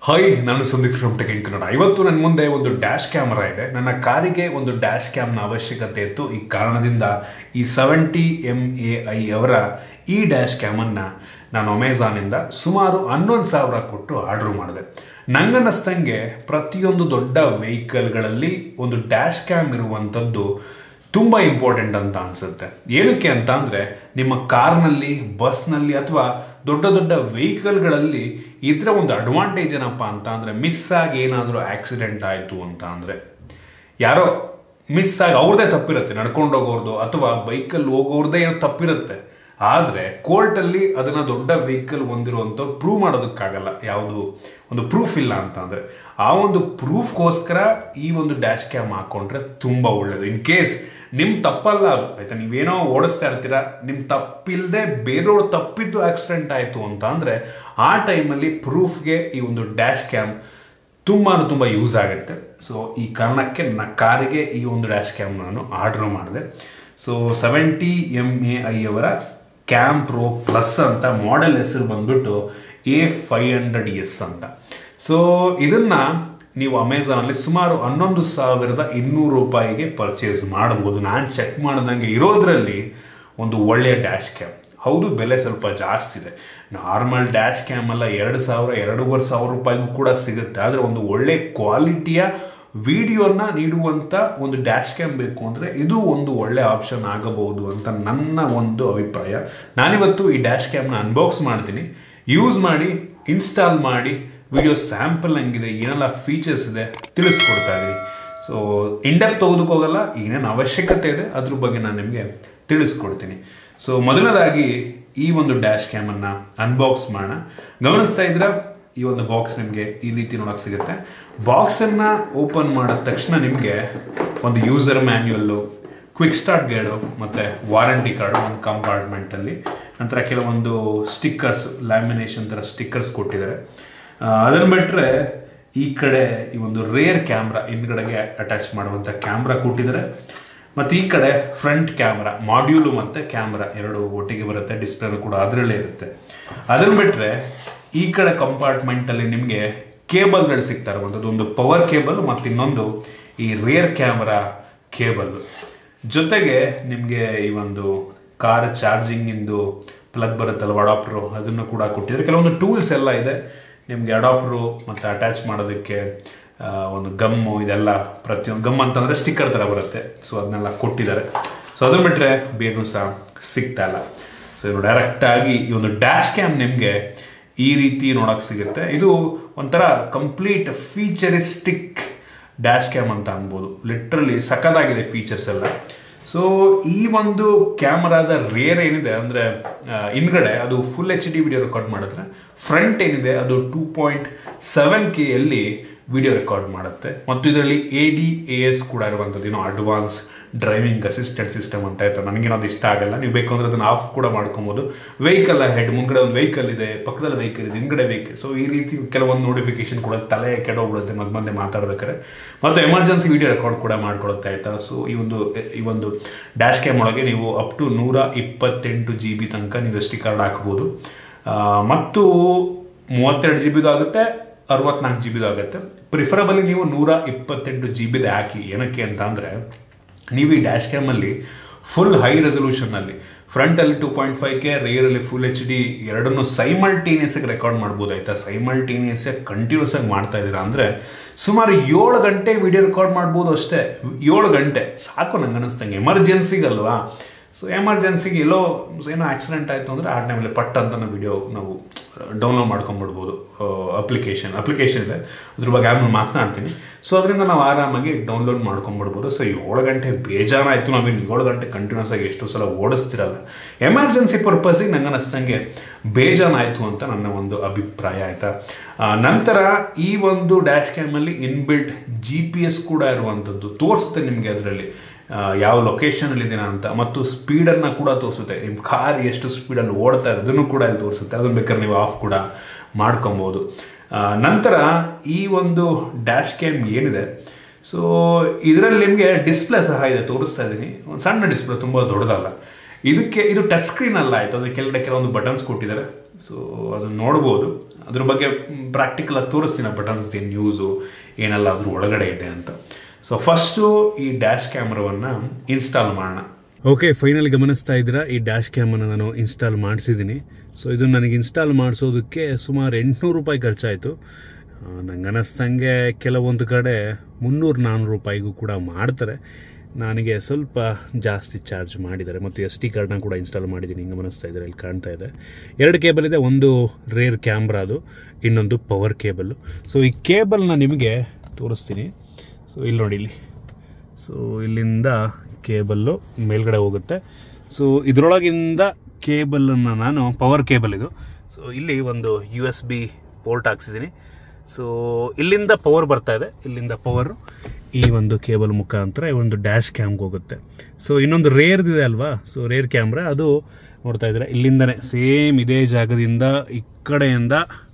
Hi ನಾನು Sandeep from Tech in Kannada ಇವತ್ತು ನನ್ನ ಮುಂದೆ ಒಂದು ಡ್ಯಾಶ್ ಕ್ಯಾಮರಾ ಇದೆ ನನ್ನ ಕಾರಿಗೆ ಒಂದು ಡ್ಯಾಶ್ ಕ್ಯಾಮ್ನ ಅವಶ್ಯಕತೆ ಇತ್ತು ಈ ಕಾರಣದಿಂದ ಈ ಸೆವೆಂಟಿ ಎಮ್ ಎ ಐ ಅವರ ಈ ಡ್ಯಾಶ್ ಕ್ಯಾಮನ್ನು ನಾನು ಅಮೆಝಾನಿಂದ ಸುಮಾರು ಹನ್ನೊಂದು ಸಾವಿರ ಕೊಟ್ಟು ಆರ್ಡರ್ ಮಾಡಿದೆ ನಂಗನ್ನಿಸ್ತಂಗೆ ಪ್ರತಿಯೊಂದು ದೊಡ್ಡ ವೆಹಿಕಲ್ಗಳಲ್ಲಿ ಒಂದು ಡ್ಯಾಶ್ ಕ್ಯಾಮ್ ಇರುವಂಥದ್ದು ತುಂಬ ಇಂಪಾರ್ಟೆಂಟ್ ಅಂತ ಅನ್ಸುತ್ತೆ ಏನಕ್ಕೆ ಅಂತ ಅಂದರೆ ನಿಮ್ಮ ಕಾರ್ನಲ್ಲಿ ಬಸ್ನಲ್ಲಿ ಅಥವಾ ದೊಡ್ಡ ದೊಡ್ಡ ವೆಹಿಕಲ್ಗಳಲ್ಲಿ ಇದರ ಒಂದು ಅಡ್ವಾಂಟೇಜ್ ಏನಪ್ಪ ಅಂತ ಅಂದರೆ ಮಿಸ್ ಆಗಿ ಏನಾದರೂ ಆಕ್ಸಿಡೆಂಟ್ ಆಯಿತು ಅಂತ ಅಂದರೆ ಯಾರೋ ಮಿಸ್ ಆಗಿ ಅವ್ರದ್ದೇ ತಪ್ಪಿರುತ್ತೆ ನಡ್ಕೊಂಡು ಹೋಗೋರ್ದು ಅಥವಾ ಬೈಕಲ್ಲಿ ಹೋಗೋರ್ದೇ ಏನೋ ತಪ್ಪಿರುತ್ತೆ ಆದರೆ ಕೋರ್ಟಲ್ಲಿ ಅದನ್ನ ದೊಡ್ಡ ವೆಹಿಕಲ್ ಹೊಂದಿರುವಂಥ ಪ್ರೂವ್ ಮಾಡೋದಕ್ಕಾಗಲ್ಲ ಯಾವುದು ಒಂದು ಪ್ರೂಫ್ ಇಲ್ಲ ಅಂತ ಅಂದರೆ ಆ ಒಂದು ಪ್ರೂಫ್ಗೋಸ್ಕರ ಈ ಒಂದು ಡ್ಯಾಶ್ ಕ್ಯಾಮ್ ಹಾಕೊಂಡ್ರೆ ತುಂಬ ಒಳ್ಳೇದು ಇನ್ ಕೇಸ್ ನಿಮ್ಮ ತಪ್ಪಲ್ಲ ಅದು ಆಯ್ತಾ ನೀವೇನೋ ಓಡಿಸ್ತಾ ಇರ್ತೀರಾ ನಿಮ್ಮ ತಪ್ಪಿಲ್ಲದೆ ಬೇರೆಯವ್ರು ತಪ್ಪಿದ್ದು ಆಕ್ಸಿಡೆಂಟ್ ಆಯಿತು ಅಂತ ಅಂದರೆ ಆ ಟೈಮಲ್ಲಿ ಪ್ರೂಫ್ಗೆ ಈ ಒಂದು ಡ್ಯಾಶ್ ಕ್ಯಾಮ್ ತುಂಬಾ ತುಂಬ ಯೂಸ್ ಆಗುತ್ತೆ ಸೊ ಈ ಕಾರಣಕ್ಕೆ ನನ್ನ ಕಾರಿಗೆ ಈ ಒಂದು ಡ್ಯಾಶ್ ಕ್ಯಾಮ್ ನಾನು ಆರ್ಡರ್ ಮಾಡಿದೆ so seventy M A I ಅವರ ಕ್ಯಾಮ್ ಪ್ರೋ ಪ್ಲಸ್ ಅಂತ ಮಾಡೆಲ್ ಹೆಸರು ಬಂದ್ಬಿಟ್ಟು ಎ ಫೈವ್ ಹಂಡ್ರೆಡ್ ಎಸ್ ಅಂತ ಸೊ ಇದನ್ನ ನೀವು ಅಮೆಝಾನಲ್ಲಿ ಸುಮಾರು ಹನ್ನೊಂದು ಸಾವಿರದ ಇನ್ನೂರು ರೂಪಾಯಿಗೆ ಪರ್ಚೇಸ್ ಮಾಡ್ಬೋದು ನಾನು ಚೆಕ್ ಮಾಡ್ದಂಗೆ ಇರೋದ್ರಲ್ಲಿ ಒಂದು ಒಳ್ಳೆಯ ಡ್ಯಾಶ್ ಕ್ಯಾಮ್ ಹೌದು ಬೆಲೆ ಸ್ವಲ್ಪ ಜಾಸ್ತಿ ಇದೆ ನಾರ್ಮಲ್ ಡ್ಯಾಶ್ ಕ್ಯಾಮ್ ಎಲ್ಲ ಎರಡು ಸಾವಿರ ಎರಡೂವರೆ ಸಾವಿರ ರೂಪಾಯಿಗೂ ಕೂಡ ಸಿಗುತ್ತೆ ಆದರೆ ಒಂದು ಒಳ್ಳೆ ಕ್ವಾಲಿಟಿಯ ವಿಡಿಯೋನ ನೀಡುವಂಥ ಒಂದು ಡ್ಯಾಶ್ ಕ್ಯಾಮ್ ಬೇಕು ಅಂದರೆ ಇದು ಒಂದು ಒಳ್ಳೆ ಆಪ್ಷನ್ ಆಗಬಹುದು ಅಂತ ನನ್ನ ಒಂದು ಅಭಿಪ್ರಾಯ ನಾನಿವತ್ತು ಈ ಡ್ಯಾಶ್ ಕ್ಯಾಮ್ನ ಅನ್ಬಾಕ್ಸ್ ಮಾಡ್ತೀನಿ ಯೂಸ್ ಮಾಡಿ ಇನ್ಸ್ಟಾಲ್ ಮಾಡಿ ವಿಡಿಯೋ ಸ್ಯಾಂಪಲ್ ಹಂಗಿದೆ ಏನೆಲ್ಲ ಫೀಚರ್ಸ್ ಇದೆ ತಿಳಿಸ್ಕೊಡ್ತಾ ಇದ್ದೀನಿ ಸೊ ಇಂಡೆಪ್ ತೆಗೆದುಕೋಗಲ್ಲ ಏನೇನು ಅವಶ್ಯಕತೆ ಇದೆ ಅದ್ರ ಬಗ್ಗೆ ನಾನು ನಿಮಗೆ ತಿಳಿಸ್ಕೊಡ್ತೀನಿ ಸೊ ಮೊದಲನೇದಾಗಿ ಈ ಒಂದು ಡ್ಯಾಶ್ ಕ್ಯಾಮನ್ನು ಅನ್ಬಾಕ್ಸ್ ಮಾಡೋಣ ಗಮನಿಸ್ತಾ ಇದ್ರೆ ಈ ಒಂದು ಬಾಕ್ಸ್ ನಿಮಗೆ ಈ ರೀತಿ ನೋಡೋಕೆ ಸಿಗುತ್ತೆ ಬಾಕ್ಸನ್ನು ಓಪನ್ ಮಾಡಿದ ತಕ್ಷಣ ನಿಮಗೆ ಒಂದು user manual quick start guide ಮತ್ತು ವಾರಂಟಿ ಕಾರ್ಡು ಒಂದು ಕಂಪಾರ್ಟ್ಮೆಂಟಲ್ಲಿ ನಂತರ ಕೆಲವೊಂದು ಸ್ಟಿಕ್ಕರ್ಸ್ ಲ್ಯಾಮಿನೇಷನ್ ಥರ ಸ್ಟಿಕ್ಕರ್ಸ್ ಕೊಟ್ಟಿದ್ದಾರೆ ಅದನ್ನು ಬಿಟ್ಟರೆ ಈ ಕಡೆ ಈ ಒಂದು ರೇರ್ ಕ್ಯಾಮ್ರಾ ಹಿಂದ್ಗಡೆಗೆ ಅಟ್ಯಾಚ್ ಮಾಡುವಂಥ ಕ್ಯಾಮ್ರಾ ಕೊಟ್ಟಿದ್ದಾರೆ ಮತ್ತು ಈ ಕಡೆ ಫ್ರಂಟ್ ಕ್ಯಾಮ್ರಾ ಮಾಡ್ಯೂಲು ಮತ್ತು ಕ್ಯಾಮ್ರಾ ಎರಡು ಒಟ್ಟಿಗೆ ಬರುತ್ತೆ ಡಿಸ್ಪ್ಲೇನು ಕೂಡ ಅದರಲ್ಲೇ ಇರುತ್ತೆ ಅದನ್ನು ಬಿಟ್ಟರೆ ಈ ಕಡೆ ಕಂಪಾರ್ಟ್ಮೆಂಟಲ್ಲಿ ನಿಮಗೆ ಕೇಬಲ್ಗಳು ಸಿಗ್ತಾ ಇರುವಂಥದ್ದು ಒಂದು ಪವರ್ ಕೇಬಲ್ ಮತ್ತು ಇನ್ನೊಂದು ಈ ರೇರ್ ಕ್ಯಾಮ್ರಾ ಕೇಬಲ್ ಜೊತೆಗೆ ನಿಮಗೆ ಈ ಒಂದು ಕಾರ್ ಚಾರ್ಜಿಂಗಿಂದು ಪ್ಲಗ್ ಬರುತ್ತಲ್ಲ ಅಡಾಪ್ಟ್ರು ಅದನ್ನು ಕೂಡ ಕೊಟ್ಟಿದ್ದಾರೆ ಕೆಲವೊಂದು ಟೂಲ್ಸ್ ಎಲ್ಲ ಇದೆ ನಿಮಗೆ ಅಡಾಪ್ಟ್ರು ಮತ್ತು ಅಟ್ಯಾಚ್ ಮಾಡೋದಕ್ಕೆ ಒಂದು ಗಮ್ಮು ಇದೆಲ್ಲ ಪ್ರತಿಯೊಂದು ಗಮ್ ಅಂತಂದರೆ ಸ್ಟಿಕ್ಕರ್ ಥರ ಬರುತ್ತೆ ಸೊ ಅದನ್ನೆಲ್ಲ ಕೊಟ್ಟಿದ್ದಾರೆ ಸೊ ಅದನ್ನು ಬಿಟ್ಟರೆ ಬೇಗನೂ ಸಹ ಸಿಗ್ತಾ ಇಲ್ಲ ಸೊ ಇದು ಡೈರೆಕ್ಟಾಗಿ ಈ ಒಂದು ಡ್ಯಾಶ್ ಕ್ಯಾಮ್ ನಿಮಗೆ ಈ ರೀತಿ ನೋಡೋಕೆ ಸಿಗುತ್ತೆ ಇದು ಒಂಥರ ಕಂಪ್ಲೀಟ್ ಫೀಚರಿಸ್ಟಿಕ್ ಡ್ಯಾಶ್ ಕ್ಯಾಮ್ ಅಂತ ಅನ್ಬೋದು ಲಿಟ್ರಲಿ ಸಖತ್ತಾಗಿದೆ ಫೀಚರ್ಸ್ ಎಲ್ಲ ಸೊ ಈ ಒಂದು ಕ್ಯಾಮರಾದ ರೇರ್ ಏನಿದೆ ಅಂದರೆ ಹಿಂದ್ಗಡೆ ಅದು full H D video record ಮಾಡಿದ್ರೆ ಫ್ರಂಟ್ ಏನಿದೆ ಅದು ಟೂ ಪಾಯಿಂಟ್ ಸೆವೆನ್ ಕೆ ಅಲ್ಲಿ ವಿಡಿಯೋ ರೆಕಾರ್ಡ್ ಮಾಡುತ್ತೆ ಮತ್ತು ಇದರಲ್ಲಿ ಎ ಡಿ ಎ ಎಸ್ ಕೂಡ ಇರುವಂಥದ್ದು ಏನೋ ಅಡ್ವಾನ್ಸ್ ಡ್ರೈವಿಂಗ್ ಅಸಿಸ್ಟೆಂಟ್ ಸಿಸ್ಟಮ್ ಅಂತ ಇತ್ತು ನನಗೇನದು ಇಷ್ಟ ಆಗಲ್ಲ ನೀವು ಬೇಕು ಅಂದರೆ ಅದನ್ನು ಆಫ್ ಕೂಡ ಮಾಡ್ಕೊಬೋದು ವೆಹಿಕಲ್ ಹೆಡ್ ಮುಂಗಡೆ ಒಂದು ವೆಹಿಕಲ್ ಇದೆ ಪಕ್ಕದಲ್ಲಿ ವೆಹಿಕಲ್ ಇದೆ ಹಿಂಗಡೆ ವೆಹಿಕಲ್ ಸೊ ಈ ರೀತಿ ಕೆಲವೊಂದು ನೋಟಿಫಿಕೇಶನ್ ಕೂಡ ತಲೆ ಕೆಡೋಗ್ಬಿಡುತ್ತೆ ಮಧ್ಯ ಮಧ್ಯೆ ಮಾತಾಡ್ಬೇಕಾದ್ರೆ ಮತ್ತು ಎಮರ್ಜೆನ್ಸಿ ವಿಡಿಯೋ ರೆಕಾರ್ಡ್ ಕೂಡ ಮಾಡ್ಕೊಳುತ್ತೆ ಆಯ್ತಾ ಸೊ ಈ ಒಂದು ಈ ಒಂದು ಡ್ಯಾಶ್ ಕ್ಯಾಮ್ ಒಳಗೆ ನೀವು ಅಪ್ ಟು ನೂರ ಇಪ್ಪತ್ತೆಂಟು ಜಿ ಬಿ ತನಕ ನೀವು ಎಸ್ ಟಿ ಕಾರ್ಡ್ ಹಾಕ್ಬೋದು ಮತ್ತು ಮೂವತ್ತೆರಡು ಜಿ ಬಿದು ಆಗುತ್ತೆ ಅರವತ್ನಾಲ್ಕು ಜಿ ಬಿದು ಆಗುತ್ತೆ ಪ್ರಿಫರಬಲಿ ನೀವು ನೂರ ಇಪ್ಪತ್ತೆಂಟು ಜಿ ಬಿದು ಹಾಕಿ ಏನಕ್ಕೆ ಅಂತ ಅಂದರೆ ನೀವು ಈ ಡ್ಯಾಶ್ ಕ್ಯಾಮಲ್ಲಿ ಫುಲ್ ಹೈ ರೆಸೊಲ್ಯೂಷನ್ನಲ್ಲಿ ಫ್ರಂಟಲ್ಲಿ ಟೂ ಪಾಯಿಂಟ್ ಫೈವ್ ಕೆ ರೇರಲ್ಲಿ ಫುಲ್ ಎಚ್ ಡಿ ಎರಡನ್ನು ಸೈಮಲ್ಟೇನಿಯಸ್ಗೆ ರೆಕಾರ್ಡ್ ಮಾಡ್ಬೋದು ಆಯ್ತಾ ಸೈಮಲ್ಟೇನಿಯಸ್ ಕಂಟಿನ್ಯೂಸ್ ಆಗಿ ಮಾಡ್ತಾ ಇದ್ದೀರಾ ಅಂದರೆ ಸುಮಾರು ಏಳು ಗಂಟೆ ವಿಡಿಯೋ ರೆಕಾರ್ಡ್ ಮಾಡ್ಬೋದು ಅಷ್ಟೇ ಏಳು ಗಂಟೆ ಸಾಕು ನಂಗೆ ಅನ್ನಿಸ್ತಂಗೆ ಎಮರ್ಜೆನ್ಸಿಗಲ್ವಾ ಸೊ ಎಮರ್ಜೆನ್ಸಿಗೆ ಎಲ್ಲೋ ಏನೋ ಆಕ್ಸಿಡೆಂಟ್ ಆಯಿತು ಅಂದರೆ ಆ ಟೈಮಲ್ಲಿ ಪಟ್ ಅಂತ ನಾವು ವಿಡಿಯೋ ನಾವು ಡೌನ್ಲೋಡ್ ಮಾಡ್ಕೊಂಬಿಡ್ಬೋದು ಅಪ್ಲಿಕೇಶನ್ ಅಪ್ಲಿಕೇಶನ್ ಇದೆ ಅದ್ರ ಬಗ್ಗೆ ಆಮೇಲೆ ಮಾತನಾಡ್ತೀನಿ ಸೊ ಅದರಿಂದ ನಾವು ಆರಾಮಾಗಿ ಡೌನ್ಲೋಡ್ ಮಾಡ್ಕೊಂಬಿಡ್ಬೋದು ಸೊ ಏಳು ಗಂಟೆ ಬೇಜಾರಾಯಿತು ನಾವೇನು ಏಳು ಗಂಟೆ ಕಂಟಿನ್ಯೂಸ್ ಆಗಿ ಎಷ್ಟು ಸಲ ಓಡಿಸ್ತಿರಲ್ಲ ಎಮರ್ಜೆನ್ಸಿ ಪರ್ಪಸಿಗೆ ನಂಗೆ ಅನ್ನಿಸ್ತಂಗೆ ಬೇಜಾನಾಯಿತು ಅಂತ ನನ್ನ ಒಂದು ಅಭಿಪ್ರಾಯ ಆಯಿತಾ ನಂತರ ಈ ಒಂದು ಡ್ಯಾಶ್ ಕ್ಯಾಮಲ್ಲಿ ಇನ್ಬಿಲ್ಟ್ ಜಿ ಪಿ ಎಸ್ ಕೂಡ ಇರುವಂಥದ್ದು ತೋರಿಸುತ್ತೆ ನಿಮಗೆ ಅದರಲ್ಲಿ ಯಾವ ಲೊಕೇಶನಲ್ಲಿ ಇದೀನ ಅಂತ ಮತ್ತು ಸ್ಪೀಡನ್ನು ಕೂಡ ತೋರಿಸುತ್ತೆ ನಿಮ್ಮ ಕಾರ್ ಎಷ್ಟು ಸ್ಪೀಡಲ್ಲಿ ಓಡ್ತಾ ಇದೆ ಅದನ್ನು ಕೂಡ ಇಲ್ಲಿ ತೋರಿಸುತ್ತೆ ಅದನ್ನು ಬೇಕಾದ್ರೆ ನೀವು ಆಫ್ ಕೂಡ ಮಾಡ್ಕೊಬೋದು ನಂತರ ಈ ಒಂದು ಡ್ಯಾಶ್ ಕ್ಯಾಮ್ ಏನಿದೆ ಸೊ ಇದರಲ್ಲಿ ನಿಮಗೆ ಡಿಸ್ಪ್ಲೇ ಸಹ ಇದೆ ತೋರಿಸ್ತಾ ಇದ್ದೀನಿ ಒಂದು ಸಣ್ಣ ಡಿಸ್ಪ್ಲೇ ತುಂಬ ದೊಡ್ಡದಲ್ಲ ಇದಕ್ಕೆ ಇದು ಟಚ್ ಸ್ಕ್ರೀನ್ ಅಲ್ಲ ಆಯಿತು ಅದಕ್ಕೆ ಕೆಳಗಡೆ ಕೆಲವೊಂದು ಬಟನ್ಸ್ ಕೊಟ್ಟಿದ್ದಾರೆ ಸೊ ಅದನ್ನು ನೋಡ್ಬೋದು ಅದ್ರ ಬಗ್ಗೆ ಪ್ರಾಕ್ಟಿಕಲ್ ಆಗಿ ತೋರಿಸ್ತೀನಿ ಬಟನ್ಸ್ ಏನು ಯೂಸು ಏನೆಲ್ಲ ಅದ್ರ ಒಳಗಡೆ ಇದೆ ಅಂತ ಸೊ ಫಸ್ಟು ಈ ಡ್ಯಾಶ್ ಕ್ಯಾಮ್ರಾವನ್ನು ಇನ್ಸ್ಟಾಲ್ ಮಾಡೋಣ ಓಕೆ ಫೈನಲ್ ಗಮನಿಸ್ತಾ ಇದ್ದೀರಾ ಈ ಡ್ಯಾಶ್ ಕ್ಯಾಮನ್ನು ನಾನು ಇನ್ಸ್ಟಾಲ್ ಮಾಡಿಸಿದ್ದೀನಿ ಸೊ ಇದು ನನಗೆ ಇನ್ಸ್ಟಾಲ್ ಮಾಡಿಸೋದಕ್ಕೆ ಸುಮಾರು ಎಂಟುನೂರು ರೂಪಾಯಿ ಖರ್ಚಾಯಿತು ನಂಗೆ ಅನ್ನಿಸ್ದಂಗೆ ಕೆಲವೊಂದು ಕಡೆ ಮುನ್ನೂರು ನಾನ್ನೂರು ರೂಪಾಯಿಗೂ ಕೂಡ ಮಾಡ್ತಾರೆ ನನಗೆ ಸ್ವಲ್ಪ ಜಾಸ್ತಿ ಚಾರ್ಜ್ ಮಾಡಿದ್ದಾರೆ ಮತ್ತು ಎಸ್ ಟಿ ಕಾರ್ಡ್ನ ಕೂಡ ಇನ್ಸ್ಟಾಲ್ ಮಾಡಿದ್ದೀನಿ ಹಿಂಗೆ ಗಮನಿಸ್ತಾ ಇದ್ದಾರೆ ಇಲ್ಲಿ ಕಾಣ್ತಾ ಇದೆ ಎರಡು ಕೇಬಲ್ ಇದೆ ಒಂದು ರೇರ್ ಕ್ಯಾಮ್ರಾ ಅದು ಇನ್ನೊಂದು ಪವರ್ ಕೇಬಲ್ಲು ಸೊ ಈ ಕೇಬಲ್ನ ನಿಮಗೆ ತೋರಿಸ್ತೀನಿ ಸೊ ಇಲ್ಲಿ ನೋಡಿ ಇಲ್ಲಿ ಸೊ ಇಲ್ಲಿಂದ ಕೇಬಲ್ಲು ಮೇಲ್ಗಡೆ ಹೋಗುತ್ತೆ ಸೊ ಇದರೊಳಗಿಂದ ಕೇಬಲನ್ನು ನಾನು ಪವರ್ ಕೇಬಲ್ ಇದು ಸೊ ಇಲ್ಲಿ ಒಂದು ಯು ಎಸ್ ಬಿ ಪೋರ್ಟ್ ಹಾಕ್ಸಿದ್ದೀನಿ ಸೊ ಇಲ್ಲಿಂದ ಪವರ್ ಬರ್ತಾ ಇದೆ ಇಲ್ಲಿಂದ ಪವರ್ ಈ ಒಂದು ಕೇಬಲ್ ಮುಖಾಂತರ ಈ ಒಂದು ಡ್ಯಾಶ್ ಕ್ಯಾಮ್ಗೆ ಹೋಗುತ್ತೆ ಸೊ ಇನ್ನೊಂದು ರೇರ್ ಇದೆ ಅಲ್ವಾ ಸೊ ರೇರ್ ಕ್ಯಾಮ್ರಾ ಅದು ನೋಡ್ತಾ ಇದ್ರೆ ಇಲ್ಲಿಂದನೇ ಸೇಮ್ ಇದೇ ಜಾಗದಿಂದ ಈ ಕಡೆಯಿಂದ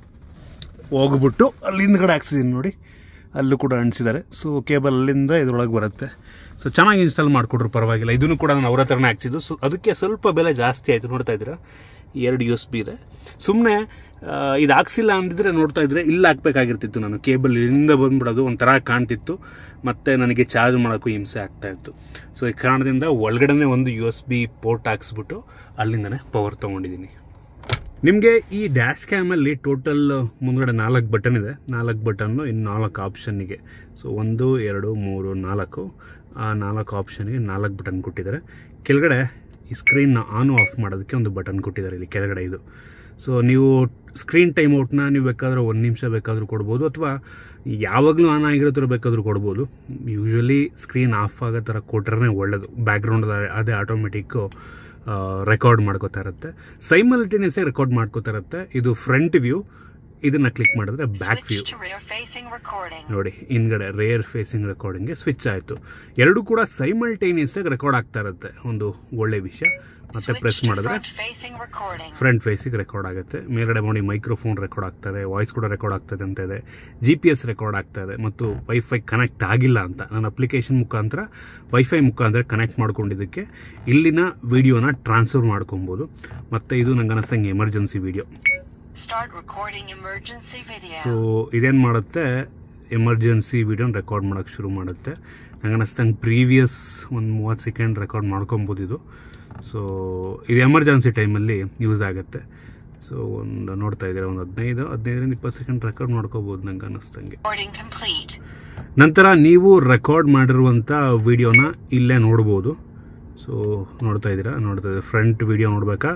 ಹೋಗ್ಬಿಟ್ಟು ಅಲ್ಲಿಂದ ಕಡೆ ಹಾಕ್ಸಿದ್ದೀನಿ ನೋಡಿ ಅಲ್ಲೂ ಕೂಡ ಅಂಟಿಸಿದ್ದಾರೆ ಸೊ ಕೇಬಲ್ ಅಲ್ಲಿಂದ ಇದ್ರೊಳಗೆ ಬರುತ್ತೆ ಸೊ ಚೆನ್ನಾಗಿ ಇನ್ಸ್ಟಾಲ್ ಮಾಡಿಕೊಟ್ರು ಪರವಾಗಿಲ್ಲ ಇದನ್ನು ಕೂಡ ನಾನು ಅವ್ರ ಹತ್ರನೇ ಹಾಕ್ಸಿದ್ದು ಸೊ ಅದಕ್ಕೆ ಸ್ವಲ್ಪ ಬೆಲೆ ಜಾಸ್ತಿ ಆಯಿತು ನೋಡ್ತಾ ಇದ್ದೀರಾ ಎರಡು ಯು ಎಸ್ ಬಿ ಇದೆ ಸುಮ್ಮನೆ ಇದು ಹಾಕ್ಸಿಲ್ಲ ಅಂದಿದ್ರೆ ನೋಡ್ತಾ ಇದ್ರೆ ಇಲ್ಲಿ ಹಾಕ್ಬೇಕಾಗಿರ್ತಿತ್ತು ನಾನು ಕೇಬಲ್ ಇಲ್ಲಿಂದ ಬಂದ್ಬಿಡೋದು ಒಂಥರ ಕಾಣ್ತಿತ್ತು ಮತ್ತು ನನಗೆ ಚಾರ್ಜ್ ಮಾಡೋಕ್ಕೂ ಹಿಂಸೆ ಆಗ್ತಾ ಇತ್ತು ಸೊ ಈ ಕಾರಣದಿಂದ ಒಳಗಡೆ ಒಂದು ಯು ಎಸ್ ಬಿ ಪೋರ್ಟ್ ಹಾಕ್ಸ್ಬಿಟ್ಟು ಅಲ್ಲಿಂದನೇ ಪವರ್ ತೊಗೊಂಡಿದ್ದೀನಿ ನಿಮಗೆ ಈ ಡ್ಯಾಶ್ ಕ್ಯಾಮಲ್ಲಿ ಟೋಟಲ್ ಮುಂದ್ಗಡೆ ನಾಲ್ಕು ಬಟನ್ ಇದೆ ನಾಲ್ಕು ಬಟನ್ನು ಇನ್ನು ನಾಲ್ಕು ಆಪ್ಷನ್ನಿಗೆ ಸೊ ಒಂದು ಎರಡು ಮೂರು ನಾಲ್ಕು ಆ ನಾಲ್ಕು ಆಪ್ಷನ್ಗೆ ನಾಲ್ಕು ಬಟನ್ ಕೊಟ್ಟಿದ್ದಾರೆ ಕೆಳಗಡೆ ಈ ಸ್ಕ್ರೀನ್ನ ಆನ್ ಆಫ್ ಮಾಡೋದಕ್ಕೆ ಒಂದು ಬಟನ್ ಕೊಟ್ಟಿದ್ದಾರೆ ಇಲ್ಲಿ ಕೆಳಗಡೆ ಇದು ಸೊ ನೀವು ಸ್ಕ್ರೀನ್ ಟೈಮ್ ಔಟ್ನ ನೀವು ಬೇಕಾದ್ರೆ ಒಂದು ನಿಮಿಷ ಬೇಕಾದರೂ ಕೊಡ್ಬೋದು ಅಥವಾ ಯಾವಾಗಲೂ ಆನ್ ಆಗಿರೋ ಥರ ಬೇಕಾದರೂ ಕೊಡ್ಬೋದು ಯೂಶ್ವಲಿ ಸ್ಕ್ರೀನ್ ಆಫ್ ಆಗೋ ಥರ ಕೊಟ್ರೆ ಒಳ್ಳೆಯದು ಬ್ಯಾಕ್ಗ್ರೌಂಡ್ ಅದೇ ಆಟೋಮೆಟಿಕ್ಕು ರೆಕಾರ್ಡ್ ಮಾಡ್ಕೋತಾ ಇರುತ್ತೆ ಸೈಮಲ್ಟೇನಿಯಸ್ ರೆಕಾರ್ಡ್ ಮಾಡ್ಕೋತಾ ಇರುತ್ತೆ ಇದು ಫ್ರಂಟ್ ವ್ಯೂ ಇದನ್ನ ಕ್ಲಿಕ್ ಮಾಡಿದ್ರೆ back view Switch to rear facing recording. ನೋಡಿ ಹಿಂದ್ಗಡೆ ರೇರ್ ಫೇಸಿಂಗ್ ರೆಕಾರ್ಡಿಂಗ್ಗೆ ಸ್ವಿಚ್ ಆಯಿತು ಎರಡು ಕೂಡ ಸೈಮಲ್ಟೇನಿಯಸ್ ಆಗಿ ರೆಕಾರ್ಡ್ ಆಗ್ತಾ ಇರುತ್ತೆ ಒಂದು ಒಳ್ಳೆ ವಿಷಯ ಮತ್ತೆ Switch ಪ್ರೆಸ್ to ಮಾಡಿದ್ರೆ front facing recording. ಫ್ರಂಟ್ ಫೇಸಿಗೆ ರೆಕಾರ್ಡ್ ಆಗುತ್ತೆ ಮೇಲ್ಗಡೆ ನೋಡಿ ಮೈಕ್ರೋಫೋನ್ ರೆಕಾರ್ಡ್ ಆಗ್ತದೆ ವಾಯ್ಸ್ ಕೂಡ ರೆಕಾರ್ಡ್ ಆಗ್ತದೆ ಅಂತ ಇದೆ ಜಿ ಪಿ ಎಸ್ ರೆಕಾರ್ಡ್ ಆಗ್ತಾ ಇದೆ ಮತ್ತು ವೈಫೈ ಕನೆಕ್ಟ್ ಆಗಿಲ್ಲ ಅಂತ ನಾನು ಅಪ್ಲಿಕೇಶನ್ ಮುಖಾಂತರ ವೈಫೈ ಮುಖಾಂತರ ಕನೆಕ್ಟ್ ಮಾಡ್ಕೊಂಡಿದ್ದಕ್ಕೆ ಇಲ್ಲಿನ ವಿಡಿಯೋನ ಟ್ರಾನ್ಸ್ಫರ್ ಮಾಡ್ಕೊಬೋದು ಮತ್ತು ಇದು ನಂಗೆ ಅನ್ನಿಸ್ತಂಗೆ emergency video Start recording emergency video. So ಇದೇನು ಮಾಡುತ್ತೆ ಎಮರ್ಜೆನ್ಸಿ ವಿಡಿಯೋನ ರೆಕಾರ್ಡ್ ಮಾಡೋಕ್ಕೆ ಶುರು ಮಾಡುತ್ತೆ ನಂಗೆ ಅನ್ನಿಸ್ತಂಗೆ ಪ್ರೀವಿಯಸ್ ಒಂದು ಮೂವತ್ತು ಸೆಕೆಂಡ್ ರೆಕಾರ್ಡ್ ಮಾಡ್ಕೊಬೋದು ಇದು ಸೊ ಇದು ಎಮರ್ಜೆನ್ಸಿ ಟೈಮಲ್ಲಿ ಯೂಸ್ ಆಗುತ್ತೆ ಸೊ ಒಂದು ನೋಡ್ತಾ ಇದ್ದೀರಾ ಒಂದು ಹದಿನೈದು ಹದಿನೈದರಿಂದ ಇಪ್ಪತ್ತು ಸೆಕೆಂಡ್ ರೆಕಾರ್ಡ್ ಮಾಡ್ಕೋಬೋದು ನಂಗೆ ಅನ್ನಿಸ್ತಂಗೆ Recording complete. ನಂತರ ನೀವು ರೆಕಾರ್ಡ್ ಮಾಡಿರುವಂಥ ವಿಡಿಯೋನ ಇಲ್ಲೇ ನೋಡ್ಬೋದು ಸೊ ನೋಡ್ತಾ ಇದ್ದೀರಾ ನೋಡ್ತಾ ಇದ್ದೀರಾ ಫ್ರಂಟ್ ವಿಡಿಯೋ ನೋಡಬೇಕಾ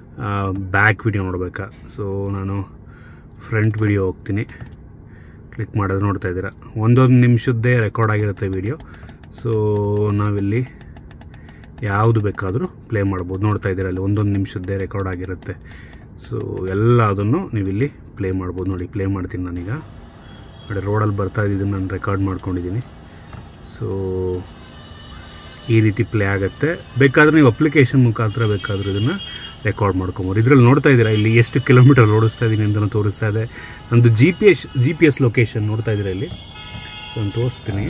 ಬ್ಯಾಕ್ ವಿಡಿಯೋ ನೋಡಬೇಕಾ ಸೊ ನಾನು ಫ್ರಂಟ್ ವಿಡಿಯೋ ಹೋಗ್ತೀನಿ ಕ್ಲಿಕ್ ಮಾಡೋದು ನೋಡ್ತಾ ಇದ್ದೀರಾ ಒಂದೊಂದು ನಿಮಿಷದ್ದೇ ರೆಕಾರ್ಡ್ ಆಗಿರುತ್ತೆ ವಿಡಿಯೋ ಸೊ ನಾವಿಲ್ಲಿ ಯಾವುದು ಬೇಕಾದರೂ ಪ್ಲೇ ಮಾಡ್ಬೋದು ನೋಡ್ತಾ ಇದ್ದೀರಾ ಅಲ್ಲಿ ಒಂದೊಂದು ನಿಮಿಷದ್ದೇ ರೆಕಾರ್ಡ್ ಆಗಿರುತ್ತೆ ಸೊ ಎಲ್ಲ ಅದನ್ನು ನೀವಿಲ್ಲಿ ಪ್ಲೇ ಮಾಡ್ಬೋದು ನೋಡಿ ಪ್ಲೇ ಮಾಡ್ತೀನಿ ನಾನೀಗ ನೋಡಿ ರೋಡಲ್ಲಿ ಬರ್ತಾ ಇದ್ದಿದ್ದನ್ನು ನಾನು ರೆಕಾರ್ಡ್ ಮಾಡ್ಕೊಂಡಿದ್ದೀನಿ ಸೊ ಈ ರೀತಿ ಪ್ಲೇ ಆಗುತ್ತೆ ಬೇಕಾದರೆ ನೀವು ಅಪ್ಲಿಕೇಶನ್ ಮುಖಾಂತರ ಬೇಕಾದರೂ ಇದನ್ನು ರೆಕಾರ್ಡ್ ಮಾಡ್ಕೊಬೋದು ಇದರಲ್ಲಿ ನೋಡ್ತಾ ಇದ್ದೀರಾ ಇಲ್ಲಿ ಎಷ್ಟು ಕಿಲೋಮೀಟರ್ ಓಡಿಸ್ತಾ ಇದ್ದೀನಿ ಅಂತಲೂ ತೋರಿಸ್ತಾ ಇದೆ ನಂದು G P S G P S location ನೋಡ್ತಾ ಇದ್ದೀರಾ ಇಲ್ಲಿ ಸೊ ನಾನು ತೋರಿಸ್ತೀನಿ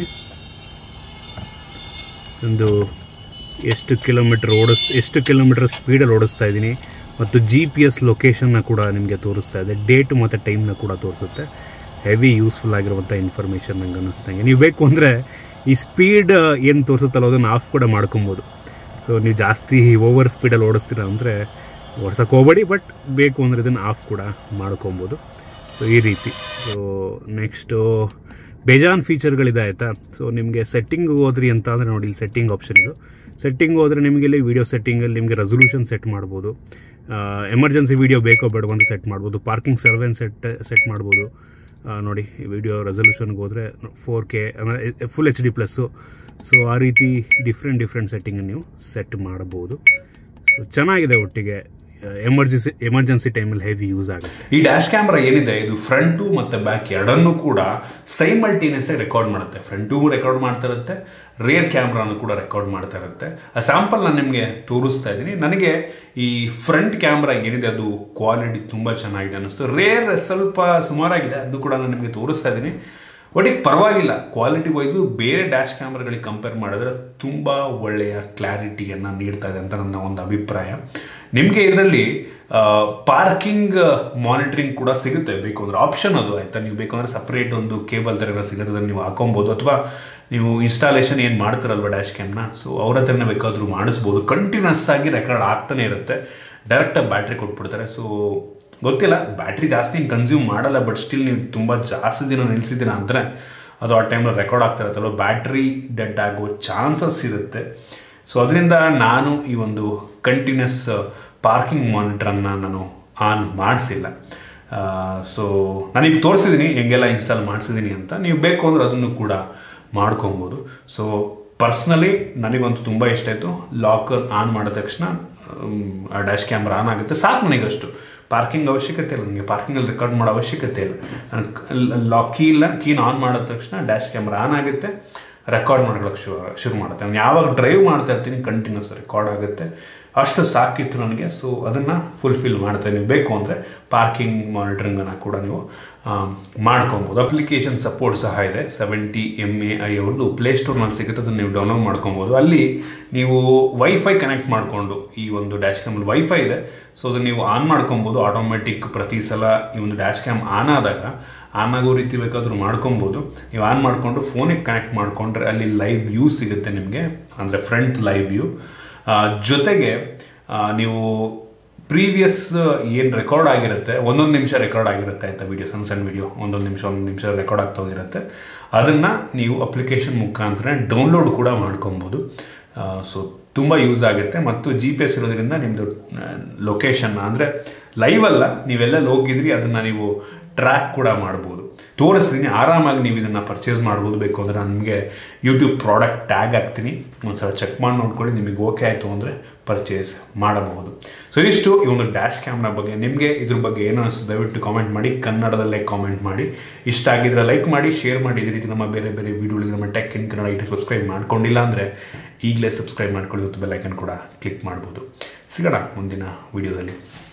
ಒಂದು ಎಷ್ಟು ಕಿಲೋಮೀಟರ್ ಓಡಿಸ್ ಎಷ್ಟು ಕಿಲೋಮೀಟರ್ ಸ್ಪೀಡಲ್ಲಿ ಓಡಿಸ್ತಾ ಇದ್ದೀನಿ ಮತ್ತು ಜಿ ಪಿ ಎಸ್ ಲೊಕೇಶನ್ನ ಕೂಡ ನಿಮಗೆ ತೋರಿಸ್ತಾ ಇದೆ ಡೇಟ್ ಮತ್ತು ಟೈಮ್ನ ಕೂಡ ತೋರಿಸುತ್ತೆ ಹೆವಿ ಯೂಸ್ಫುಲ್ ಆಗಿರುವಂಥ ಇನ್ಫಾರ್ಮೇಷನ್ ನಂಗೆ ಅನ್ನಿಸ್ತಂಗೆ ನೀವು ಬೇಕು ಅಂದರೆ ಈ ಸ್ಪೀಡ್ ಏನು ತೋರಿಸುತ್ತಲ್ಲ ಅದನ್ನು ಆಫ್ ಕೂಡ ಮಾಡ್ಕೊಬೋದು ಸೊ ನೀವು ಜಾಸ್ತಿ ಓವರ್ ಸ್ಪೀಡಲ್ಲಿ ಓಡಿಸ್ತೀರ ಅಂದರೆ ಓಡ್ಸೋಕೆ ಹೋಗಬೇಡಿ ಬಟ್ ಬೇಕು ಅಂದರೆ ಇದನ್ನು ಆಫ್ ಕೂಡ ಮಾಡ್ಕೊಬೋದು ಸೊ ಈ ರೀತಿ ಸೊ ನೆಕ್ಸ್ಟು ಬೇಜಾನ್ ಫೀಚರ್ಗಳಿದೆ ಆಯಿತಾ ಸೊ ನಿಮಗೆ ಸೆಟ್ಟಿಂಗ್ ಹೋದ್ರಿ ಅಂತ ಅಂದರೆ ನೋಡಿ ಇಲ್ಲಿ ಸೆಟ್ಟಿಂಗ್ ಆಪ್ಷನ್ ಇದು ಸೆಟ್ಟಿಂಗ್ ಹೋದರೆ ನಿಮಗೆ ಇಲ್ಲಿ ವೀಡಿಯೋ ಸೆಟ್ಟಿಂಗಲ್ಲಿ ನಿಮಗೆ ರೆಸೊಲ್ಯೂಷನ್ ಸೆಟ್ ಮಾಡ್ಬೋದು ಎಮರ್ಜೆನ್ಸಿ ವೀಡಿಯೋ ಬೇಕೋ ಬೇಡ ಅಂತ ಸೆಟ್ ಮಾಡ್ಬೋದು ಪಾರ್ಕಿಂಗ್ ಸರ್ವೆನ್ ಸೆಟ್ ಸೆಟ್ ಮಾಡ್ಬೋದು ಆ, ನೋಡಿ ವಿಡಿಯೋ ರೆಸೊಲ್ಯೂಷನ್ಗೆ ಹೋದರೆ ಫೋರ್ ಕೆ ಅಂದರೆ full H D plus so ಆ ರೀತಿ ಡಿಫ್ರೆಂಟ್ ಡಿಫ್ರೆಂಟ್ ಸೆಟ್ಟಿಂಗ್ ನೀವು ಸೆಟ್ ಮಾಡಬಹುದು ಸೊ ಚೆನ್ನಾಗಿದೆ ಒಟ್ಟಿಗೆ ಎಮರ್ಜೆನ್ಸಿ ಎಮರ್ಜೆನ್ಸಿ ಟೈಮಲ್ಲಿ ಹೆವಿ ಯೂಸ್ ಆಗುತ್ತೆ ಈ ಡ್ಯಾಶ್ ಕ್ಯಾಮ್ರಾ ಏನಿದೆ ಇದು ಫ್ರಂಟು ಮತ್ತೆ ಬ್ಯಾಕ್ ಎರಡನ್ನೂ ಕೂಡ ಸೈಮಲ್ಟೇನಿಯಸ್ ರೆಕಾರ್ಡ್ ಮಾಡುತ್ತೆ ಫ್ರಂಟು ರೆಕಾರ್ಡ್ ಮಾಡ್ತಾ ಇರುತ್ತೆ ರೇರ್ ಕ್ಯಾಮ್ರಾನು ಕೂಡ ರೆಕಾರ್ಡ್ ಮಾಡ್ತಾ ಇರುತ್ತೆ ಆ ಸ್ಯಾಂಪಲ್ ನಾನು ನಿಮಗೆ ತೋರಿಸ್ತಾ ಇದ್ದೀನಿ ನನಗೆ ಈ ಫ್ರಂಟ್ ಕ್ಯಾಮ್ರಾ ಏನಿದೆ ಅದು ಕ್ವಾಲಿಟಿ ತುಂಬ ಚೆನ್ನಾಗಿದೆ ಅನ್ನಿಸ್ತು ರೇರ್ ಸ್ವಲ್ಪ ಸುಮಾರಾಗಿದೆ ಅದು ಕೂಡ ನಾನು ನಿಮಗೆ ತೋರಿಸ್ತಾ ಇದ್ದೀನಿ ಒಟ್ಟಿಗೆ ಪರವಾಗಿಲ್ಲ ಕ್ವಾಲಿಟಿ ವೈಸು ಬೇರೆ ಡ್ಯಾಶ್ ಕ್ಯಾಮ್ರಾಗಳಿಗೆ ಕಂಪೇರ್ ಮಾಡಿದ್ರೆ ತುಂಬ ಒಳ್ಳೆಯ ಕ್ಲಾರಿಟಿಯನ್ನು ನೀಡ್ತಾ ಇದೆ ಅಂತ ನನ್ನ ಒಂದು ಅಭಿಪ್ರಾಯ ನಿಮಗೆ ಇದರಲ್ಲಿ ಪಾರ್ಕಿಂಗ್ ಮಾನಿಟರಿಂಗ್ ಕೂಡ ಸಿಗುತ್ತೆ ಬೇಕು ಅಂದ್ರೆ ಆಪ್ಷನ್ ಅದು ಆಯ್ತಾ ನೀವು ಬೇಕು ಅಂದ್ರೆ ಸಪ್ರೇಟ್ ಒಂದು ಕೇಬಲ್ ಥರ ಏನೋ ಸಿಗುತ್ತೆ ಅದನ್ನು ನೀವು ಹಾಕೊಬೋದು ಅಥವಾ ನೀವು ಇನ್ಸ್ಟಾಲೇಷನ್ ಏನು ಮಾಡ್ತಾರಲ್ವ ಡ್ಯಾಶ್ ಕ್ಯಾಮ್ನ ಸೊ ಅವ್ರ ಹತ್ರನೇ ಬೇಕಾದರೂ ಮಾಡಿಸ್ಬೋದು ಕಂಟಿನ್ಯೂಸ್ ಆಗಿ ರೆಕಾರ್ಡ್ ಆಗ್ತಾನೆ ಇರುತ್ತೆ ಡೈರೆಕ್ಟಾಗಿ ಬ್ಯಾಟ್ರಿ ಕೊಟ್ಬಿಡ್ತಾರೆ ಸೊ ಗೊತ್ತಿಲ್ಲ ಬ್ಯಾಟ್ರಿ ಜಾಸ್ತಿ ಕನ್ಸ್ಯೂಮ್ ಮಾಡಲ್ಲ ಬಟ್ ಸ್ಟಿಲ್ ನೀವು ತುಂಬ ಜಾಸ್ತಿ ದಿನ ನಿಲ್ಲಿಸಿದ್ದೀರ ಅಂದರೆ ಅದು ಆ ಟೈಮಲ್ಲಿ ರೆಕಾರ್ಡ್ ಆಗ್ತಾ ಇರುತ್ತಲ್ವ ಬ್ಯಾಟ್ರಿ ಡೆಡ್ ಆಗೋ ಚಾನ್ಸಸ್ ಇರುತ್ತೆ ಸೊ ಅದರಿಂದ ನಾನು ಈ ಒಂದು ಕಂಟಿನ್ಯೂಸ್ ಪಾರ್ಕಿಂಗ್ ಮಾನಿಟ್ರನ್ನು ನಾನು ಆನ್ ಮಾಡಿಸಿಲ್ಲ ಸೊ ನಾನೀಗ ತೋರಿಸಿದ್ದೀನಿ ಹೆಂಗೆಲ್ಲ ಇನ್ಸ್ಟಾಲ್ ಮಾಡಿಸಿದ್ದೀನಿ ಅಂತ ನೀವು ಬೇಕು ಅಂದರೆ ಅದನ್ನು ಕೂಡ ಮಾಡ್ಕೊಬೋದು ಸೊ ಪರ್ಸ್ನಲಿ ನನಗಂತೂ ತುಂಬ ಇಷ್ಟ ಆಯಿತು ಲಾಕರ್ ಆನ್ ಮಾಡಿದ ತಕ್ಷಣ ಆ ಡ್ಯಾಶ್ ಕ್ಯಾಮ್ರಾ ಆನ್ ಆಗುತ್ತೆ ಸಾಕು ನನಗಷ್ಟು ಪಾರ್ಕಿಂಗ್ ಅವಶ್ಯಕತೆ ಇಲ್ಲ ನನಗೆ ಪಾರ್ಕಿಂಗಲ್ಲಿ ರೆಕಾರ್ಡ್ ಮಾಡೋ ಅವಶ್ಯಕತೆ ಇಲ್ಲ ನಾನು ಲಾಕ್ ಕೀ ಇಲ್ಲ ಕೀನ ಆನ್ ಮಾಡಿದ ತಕ್ಷಣ ಡ್ಯಾಶ್ ಕ್ಯಾಮ್ರಾ ಆನ್ ಆಗುತ್ತೆ ರೆಕಾರ್ಡ್ ಮಾಡ್ಕೊಳಕ್ಕೆ ಶುರು ಶುರು ಮಾಡುತ್ತೆ ನಾನು ಯಾವಾಗ ಡ್ರೈವ್ ಮಾಡ್ತಾ ಇರ್ತೀನಿ ಕಂಟಿನ್ಯೂಸ್ ರೆಕಾರ್ಡ್ ಆಗುತ್ತೆ ಅಷ್ಟು ಸಾಕಿತ್ತು ನನಗೆ ಸೊ ಅದನ್ನು ಫುಲ್ಫಿಲ್ ಮಾಡ್ತಾ ನೀವು ಬೇಕು ಅಂದರೆ ಪಾರ್ಕಿಂಗ್ ಮಾನಿಟರಿಂಗನ್ನು ಕೂಡ ನೀವು ಮಾಡ್ಕೊಬೋದು ಅಪ್ಲಿಕೇಶನ್ ಸಪೋರ್ಟ್ ಸಹ ಇದೆ ಸೆವೆಂಟಿ ಎಮ್ ಎ ಐ ಅವ್ರದ್ದು ಪ್ಲೇಸ್ಟೋರ್ನಲ್ಲಿ ಸಿಗುತ್ತೆ ಅದನ್ನು ನೀವು ಡೌನ್ಲೋಡ್ ಮಾಡ್ಕೊಬೋದು ಅಲ್ಲಿ ನೀವು ವೈಫೈ ಕನೆಕ್ಟ್ ಮಾಡಿಕೊಂಡು ಈ ಒಂದು ಡ್ಯಾಶ್ ಕ್ಯಾಮಲ್ಲಿ ವೈಫೈ ಇದೆ ಸೊ ಅದನ್ನು ನೀವು ಆನ್ ಮಾಡ್ಕೊಬೋದು ಆಟೋಮೆಟಿಕ್ ಪ್ರತಿ ಸಲ ಈ ಒಂದು ಡ್ಯಾಶ್ ಕ್ಯಾಮ್ ಆನ್ ಆದಾಗ ಆನ್ ಆಗೋ ರೀತಿ ಬೇಕಾದರೂ ಮಾಡ್ಕೊಬೋದು ನೀವು ಆನ್ ಮಾಡಿಕೊಂಡು ಫೋನಿಗೆ ಕನೆಕ್ಟ್ ಮಾಡಿಕೊಂಡ್ರೆ ಅಲ್ಲಿ ಲೈವ್ ವ್ಯೂ ಸಿಗುತ್ತೆ ನಿಮಗೆ ಅಂದರೆ ಫ್ರಂಟ್ ಲೈವ್ ವ್ಯೂ ಜೊತೆಗೆ ನೀವು ಪ್ರೀವಿಯಸ್ ಏನು ರೆಕಾರ್ಡ್ ಆಗಿರುತ್ತೆ ಒಂದೊಂದು ನಿಮಿಷ ರೆಕಾರ್ಡ್ ಆಗಿರುತ್ತೆ ಆಯಿತಾ ವೀಡಿಯೋ ಸಣ್ಣ ಸಣ್ಣ ವೀಡಿಯೋ ಒಂದೊಂದು ನಿಮಿಷ ಒಂದು ನಿಮಿಷ ರೆಕಾರ್ಡ್ ಆಗ್ತಾ ಹೋಗಿರುತ್ತೆ ಅದನ್ನು ನೀವು ಅಪ್ಲಿಕೇಶನ್ ಮುಖಾಂತರ ಡೌನ್ಲೋಡ್ ಕೂಡ ಮಾಡ್ಕೊಬೋದು ಸೊ ತುಂಬ ಯೂಸ್ ಆಗುತ್ತೆ ಮತ್ತು ಜಿ ಪಿ ಎಸ್ ಇರೋದ್ರಿಂದ ನಿಮ್ಮದು ಲೊಕೇಶನ್ ಅಂದರೆ ಲೈವಲ್ಲ ನೀವೆಲ್ಲ ಹೋಗಿದ್ರಿ ಅದನ್ನು ನೀವು ಟ್ರ್ಯಾಕ್ ಕೂಡ ಮಾಡ್ಬೋದು ತೋರಿಸ್ತೀನಿ ಆರಾಮಾಗಿ ನೀವು ಇದನ್ನು ಪರ್ಚೇಸ್ ಮಾಡ್ಬೋದು ಬೇಕು ಅಂದರೆ ನನಗೆ ಯೂಟ್ಯೂಬ್ ಪ್ರಾಡಕ್ಟ್ ಟ್ಯಾಗ್ ಹಾಕ್ತೀನಿ ಒಂದ್ಸಲ ಚೆಕ್ ಮಾಡಿ ನೋಡ್ಕೊಳ್ಳಿ ನಿಮಗೆ ಓಕೆ ಆಯಿತು ಅಂದರೆ ಪರ್ಚೇಸ್ ಮಾಡಬಹುದು ಸೊ ಇಷ್ಟು ಈ ಒಂದು ಡ್ಯಾಶ್ ಕ್ಯಾಮ್ರಾ ಬಗ್ಗೆ ನಿಮಗೆ ಇದ್ರ ಬಗ್ಗೆ ಏನು ಅನಿಸ್ತು ದಯವಿಟ್ಟು ಕಾಮೆಂಟ್ ಮಾಡಿ ಕನ್ನಡದಲ್ಲೇ ಕಾಮೆಂಟ್ ಮಾಡಿ ಇಷ್ಟ ಆಗಿದ್ರೆ ಲೈಕ್ ಮಾಡಿ ಶೇರ್ ಮಾಡಿ ಇದೇ ರೀತಿ ನಮ್ಮ ಬೇರೆ ಬೇರೆ ವೀಡಿಯೋಗಳಿಗೆ ನಮ್ಮ tech in Kannada IT subscribe ಮಾಡ್ಕೊಂಡಿಲ್ಲ ಅಂದರೆ ಈಗಲೇ ಸಬ್ಸ್ಕ್ರೈಬ್ ಮಾಡ್ಕೊಳ್ಳಿ ಮತ್ತು ಬೆಲ್ಲೈಕನ್ ಕೂಡ ಕ್ಲಿಕ್ ಮಾಡ್ಬೋದು ಸಿಗೋಣ ಮುಂದಿನ ವೀಡಿಯೋದಲ್ಲಿ